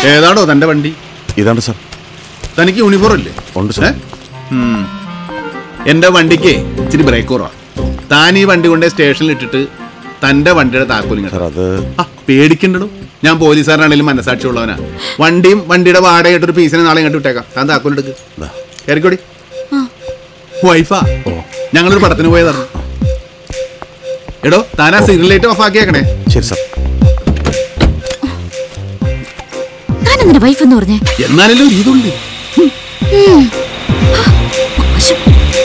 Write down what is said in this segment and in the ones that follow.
ഏതാണോ തന്റെ വണ്ടി ഇതാണ് സാർ തനിക്ക് യൂണിഫോം ഇല്ലേ ഉണ്ട് സാർ ഏ? ഉം. എന്റെ വണ്ടിക്ക് ഇച്ചിരി ബ്രേക്ക് കുറവാ താൻ ഈ വണ്ടി കൊണ്ടേ സ്റ്റേഷനിൽ ഇട്ടിട്ട് തന്റെ വണ്ടിയുടെ താക്കോലിങ് സാർ അത് ആ പേടിക്കണ്ടോ ഞാൻ പോലീസുകാരനാണെങ്കിലും മനസ്സാക്ഷി ഉള്ളവനാ വണ്ടിയും വണ്ടിയുടെ വാടകയായിട്ട് ഒരു പീസിനെ നാളെ ഇങ്ങോട്ട് വിട്ടേക്കാം താൻ താക്കോലെടുക്ക് ദാ. കയറിക്കോടി വൈഫാ ഓ ഞങ്ങളൊരു പടത്തിന് പോയതാണ് എടോ താൻ ആ സിഗ്നൽ ലൈറ്റ് ഓഫ് ആക്കിയേക്കണേ ശരി സാർ താൻ എന്തിനാ വൈഫ് എന്ന് പറഞ്ഞേ എന്നാലല്ലോ ഒരു ഇതുള്ളൂ മോശം.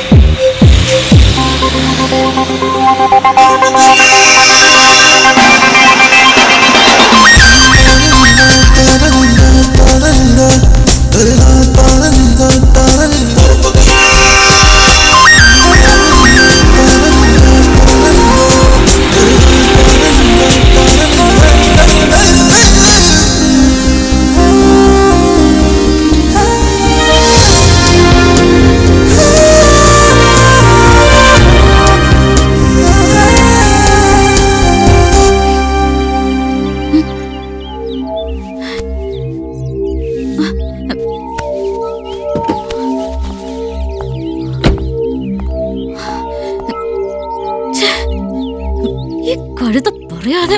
ഛെ, ഈ കഴുത പറയാതെ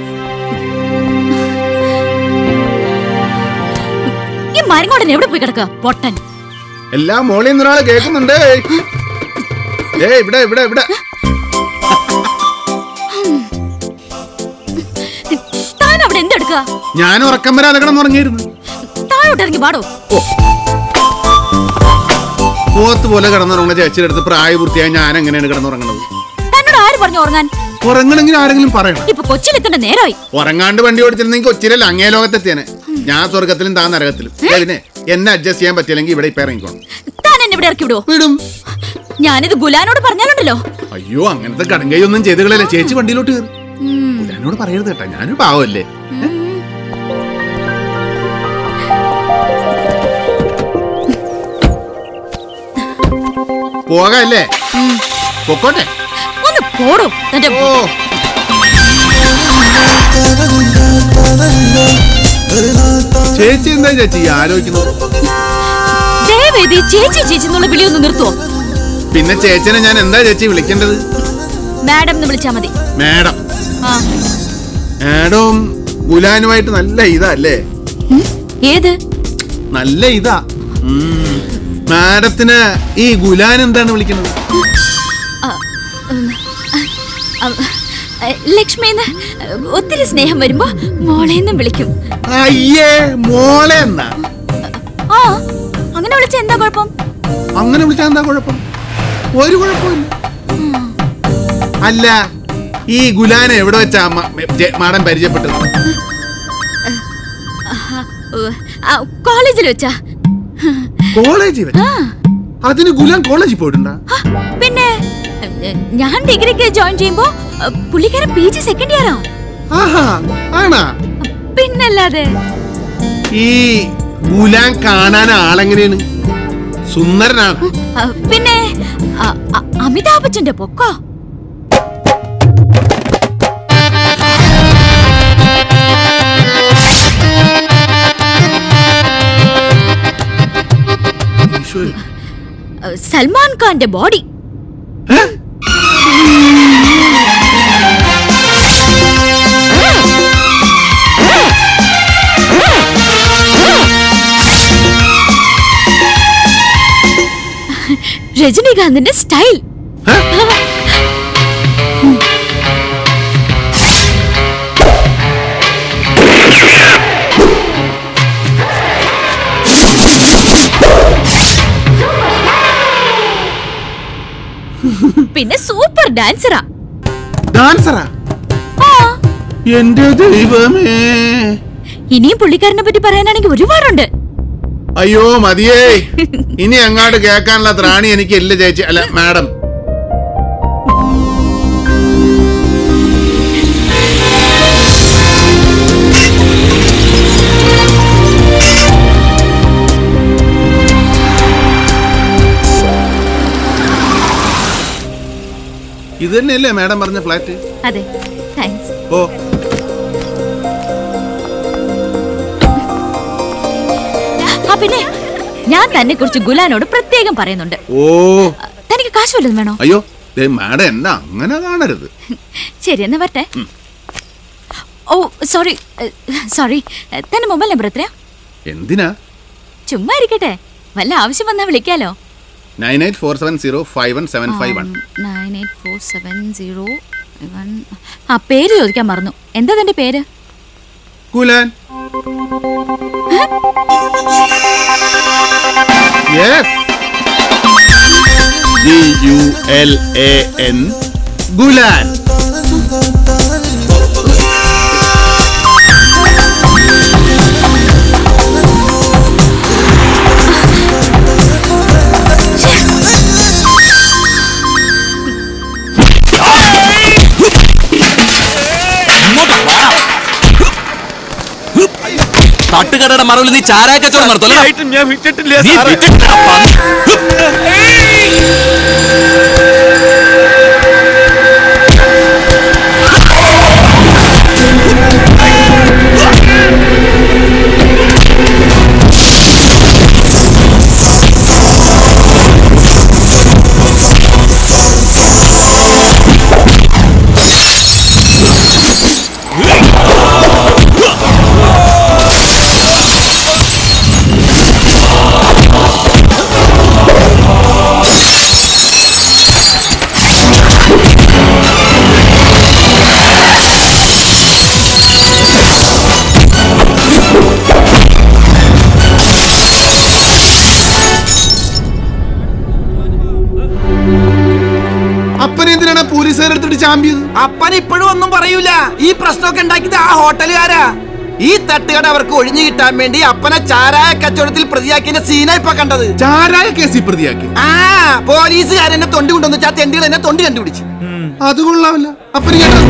ഈ മരങ്ങോടൻ എവിടെ പോയി കിടക്കുക പൊട്ടൻ എല്ലാം മോളിൽ നിന്ന് ഒരാളെ കേൾക്കുന്നുണ്ട് ഏ ഇവിടെ ഇവിടെ ഇവിടെ താൻ അവിടെ എന്തെടുക്കുക ഞാൻ ഉറക്കം വരാതെ കിടന്നുറങ്ങിയിരുന്നു താഴോട്ട് ഇറങ്ങി പാടോ പോത്ത് പോലെ കിടന്നുറങ്ങുന്ന ചേച്ചിയുടെ അടുത്ത് പ്രായപൂർത്തിയായി ഞാൻ എങ്ങനെയാണ് കിടന്നുറങ്ങണത് തന്നോട് ആര് പറഞ്ഞു ഉറങ്ങാൻ ഉറങ്ങണമെങ്കിൽ ആരെങ്കിലും പറയണം ഇപ്പൊ കൊച്ചിയിലെത്തേണ്ട നേരമായി ഉറങ്ങാണ്ട് വണ്ടി ഓടിച്ചിരുന്നെങ്കിൽ കൊച്ചിയിലല്ല അങ്ങേ ലോകത്തെത്തിയാനെ ഞാൻ സ്വർഗത്തിലും താൻ നരകത്തിലും ഏ, പിന്നെ എന്നെ അഡ്ജസ്റ്റ് ചെയ്യാൻ പറ്റിയില്ലെങ്കിൽ ഇവിടെ ഇപ്പൊ ഇറങ്ങിക്കോണം താൻ എന്നെ ഇവിടെ ഇറക്കി വിടുവോ വിടും ഞാനിത് ഗുലാനോട് പറഞ്ഞാലുണ്ടല്ലോ അയ്യോ അങ്ങനത്തെ കടങ്കൈ ഒന്നും ചെയ്തുകളല്ലേ ചേച്ചി വണ്ടിയിലോട്ട് കയറി ഞാനോട് പറയരുത് കേട്ടാ ഞാനൊരു പാവല്ലേ പോകല്ലേ പൊക്കോട്ടെ ഒന്ന് പോടോ തന്റെ ഓ ചേച്ചി എന്താ ചേച്ചി ഈ ആലോചിക്കുന്നത് ദയവേദി ചേച്ചി ചേച്ചി എന്നുള്ള വിളി ഒന്ന് നിർത്തുവോ പിന്നെ ചേച്ചനെ ഞാൻ എന്താ ചേച്ചി വിളിക്കേണ്ടത് മാഡം എന്ന് വിളിച്ചാ മതി മാഡം ആ മാഡം ഗുലാനുമായിട്ട് നല്ല ഇതാ അല്ലേ ഉം, ഏത് നല്ല ഇതാ ഉം. മാഡത്തിന് ഈ ഗുലാൻ എന്താണ് വിളിക്കുന്നത് ആ, ഉം, ആ, ആ, ലക്ഷ്മിന്ന് ഒത്തിരി സ്നേഹം വരുമ്പോ മോളേന്നും വിളിക്കും അയ്യേ മോളെ എന്നാ ആ അങ്ങനെ വിളിച്ച എന്താ കുഴപ്പം അങ്ങനെ വിളിച്ചാൽ എന്താ കുഴപ്പം ഒരു കുഴപ്പമില്ല അല്ല ഈ ഗുലാനെ എവിടെ വെച്ചാ മ- ചെ- മാഡം പരിചയപ്പെട്ടത് ആ, കോളേജിൽ വെച്ചാ കോളേജിൽ വെച്ച് ആ അതിന് ഗുലാൻ കോളേജിൽ പോയിട്ടുണ്ടാ ആ, പിന്നെ എ, ഞാൻ ഡിഗ്രിക്ക് ജോയിൻ ചെയ്യുമ്പോ എ, പുള്ളിക്കാരൻ പി ജി സെക്കൻഡ് ഇയറാ ആഹാ ആണാ പിന്നല്ലാതെ ഈ ഗുലാൻ കാണാൻ ആളെങ്ങനെയാണ് സുന്ദരനാണ് ആ, പിന്നെ ആ, ആ, അമിതാഭ് ബച്ചന്റെ പൊക്കോ ആ, സൽമാൻ ഖാന്റെ ബോഡി ഏ? രജനീകാന്തിന്റെ സ്റ്റൈൽ ഏ? പിന്നെ സൂപ്പർ ഡാൻസറാ ഡാൻസറാ ആ എന്റെ ദൈവമേ ഇനിയും പുള്ളിക്കാരനെ പറ്റി പറയാനാണെങ്കിൽ ഒരുപാടുണ്ട് അയ്യോ മതിയേ ഇനി അങ്ങാട്ട് കേൾക്കാനുള്ള ത്രാണി എനിക്ക് ഇല്ല ചേച്ചി അല്ല മാഡം ഇത് തന്നെയല്ലേ മാഡം പറഞ്ഞ ഫ്ലാറ്റ് അതെ താങ്ക്സ് ഓ പിന്നെ ഞാൻ തന്നെ കുറിച്ച് ഗുലാനോട് പ്രത്യേകം പറയുന്നുണ്ട് ഓ തനിക്ക് കാശ് വല്ലതും വേണോ അയ്യോ ദേ മാഡം എന്നാ അങ്ങനെ കാണരുത് ശരി എന്നാ വരട്ടെ ഓ സോറി സോറി തന്റെ മൊബൈൽ നമ്പർ എത്രയാ എന്തിനാ ചുമ്മാ ഇരിക്കട്ടെ വല്ല ആവശ്യം വന്നാ വിളിക്കാലോ nine eight four seven zero five one seven five one nine eight four seven zero one ആ പേര് ചോദിക്കാൻ മറന്നു എന്താ തന്റെ പേര് Kulan yes G U L A N Gulan തട്ടുകടയുടെ മറവിൽ നീ ചാരായ കച്ചവടം നടത്തുമല്ലേ ഐറ്റം ഞാൻ വിറ്റിട്ടില്ല നീ സാറേ. വിറ്റിട്ടില്ല, പന്നി. അപ്പനെന്തിനാണ് പോലീസുകാരെടുത്തിട്ട് ചാമ്പിയത് അപ്പൻ ഇപ്പോഴും ഒന്നും പറയൂല ഈ പ്രശ്നമൊക്കെ ഉണ്ടാക്കിയത് ആ ഹോട്ടലുകാരാ ഈ തട്ടുകട അവർക്ക് ഒഴിഞ്ഞു കിട്ടാൻ വേണ്ടി അപ്പനെ ചാരായ കച്ചവടത്തിൽ പ്രതിയാക്കിയ സീന ഇപ്പൊ കണ്ടത് ചാരായ കേസിൽ പ്രതിയാക്കി ആ പോലീസുകാരെന്നെ തൊണ്ടി കൊണ്ടുവന്നു ആ തെണ്ടികൾ എന്നെ തൊണ്ടി കണ്ടുപിടിച്ചു അത് കൊള്ളാമല്ല അപ്പന് കേട്ടോ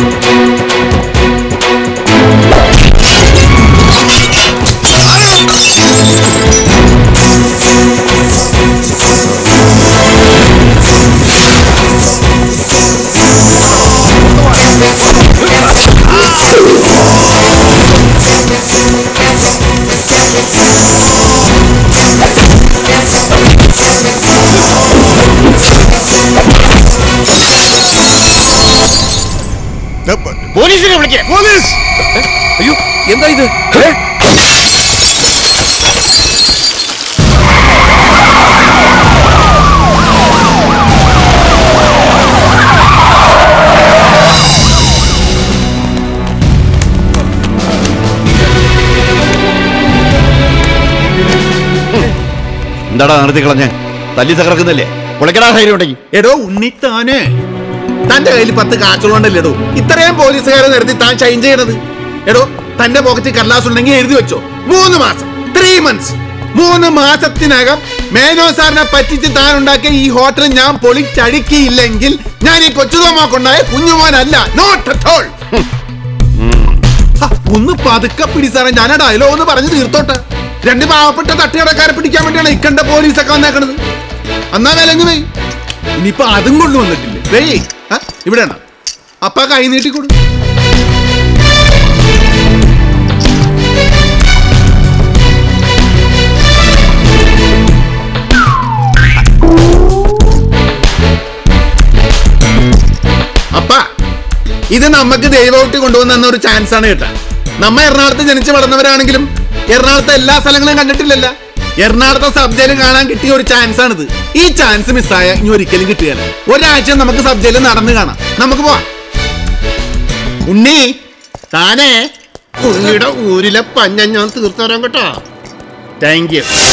പോലീസിനെ വിളിക്കേ പോലീസ് അയ്യോ എന്താ ഇത് ഏ? എന്താടാ നടത്തി കളഞ്ഞ് തല്ലി തകർക്കുന്നില്ലേ പൊളിക്കടാ ധൈര്യം ഉണ്ടെങ്കിൽ എടോ ഉണ്ണിത്താനെ തന്റെ കയ്യിൽ പത്ത് കാച്ചുകൊണ്ടല്ലേ എടോ ഇത്രയും പോലീസുകാരെ നിർത്തി താൻ ഷൈൻ ചെയ്യണത് എടോ തന്റെ പോക്കറ്റിൽ കടലാസ് ഉണ്ടെങ്കിൽ എഴുതി വെച്ചോ മൂന്ന് മാസം ത്രീ മന്ത്സ് മൂന്ന് മാസത്തിനകം മേനോ സാറിനെ പറ്റിച്ച് താൻ ഉണ്ടാക്കിയ ഈ ഹോട്ടൽ ഞാൻ പൊളിച്ചടുക്കിയില്ലെങ്കിൽ ഞാൻ ഈ കൊച്ചുതോമാക്കുണ്ടായ കുഞ്ഞുമോനല്ല നോട്ട് അറ്റ് ഓൾ ഒന്ന് പതുക്കെ പിടി സാറേ ഞാൻ ആ ഡയലോഗ് ഒന്ന് പറഞ്ഞു തീർത്തോട്ടെ രണ്ട് പാവപ്പെട്ട തട്ടുകടക്കാരെ പിടിക്കാൻ വേണ്ടിയാണ് ഇക്കണ്ട പോലീസൊക്കെ വന്നേക്കണത് എന്നാ വിലങ്ങ് പോയി ഇനിയിപ്പൊ അതും കൊണ്ട് വന്നിട്ടില്ലേ വേയ് ആ, ഇവിടെയാണ് അപ്പ കൈ നീട്ടിക്കൊടു അപ്പ ഇത് നമുക്ക് ദൈവമായിട്ട് കൊണ്ടുവന്ന ഒരു ചാൻസ് ആണ് കേട്ടാ നമ്മ എറണാകുളത്ത് ജനിച്ച് വളർന്നവരാണെങ്കിലും എറണാകുളത്തെ എല്ലാ സ്ഥലങ്ങളും കണ്ടിട്ടില്ലല്ല എറണാകുളത്തെ സബ് ജയിലും കാണാൻ കിട്ടിയ ഒരു ചാൻസ് ആണിത് ഈ ചാൻസ് മിസ്സായ ഇനി ഒരിക്കലും കിട്ടുകയല്ല ഒരാഴ്ച നമുക്ക് സബ് ജയിലിൽ നടന്ന് കാണാം നമുക്ക് പോവാം ഉണ്ണി താനേ ഉണ്ണിയുടെ ഊരിലെ പഞ്ഞ ഞാൻ തീർത്തരാൻ കേട്ടോ താങ്ക് യു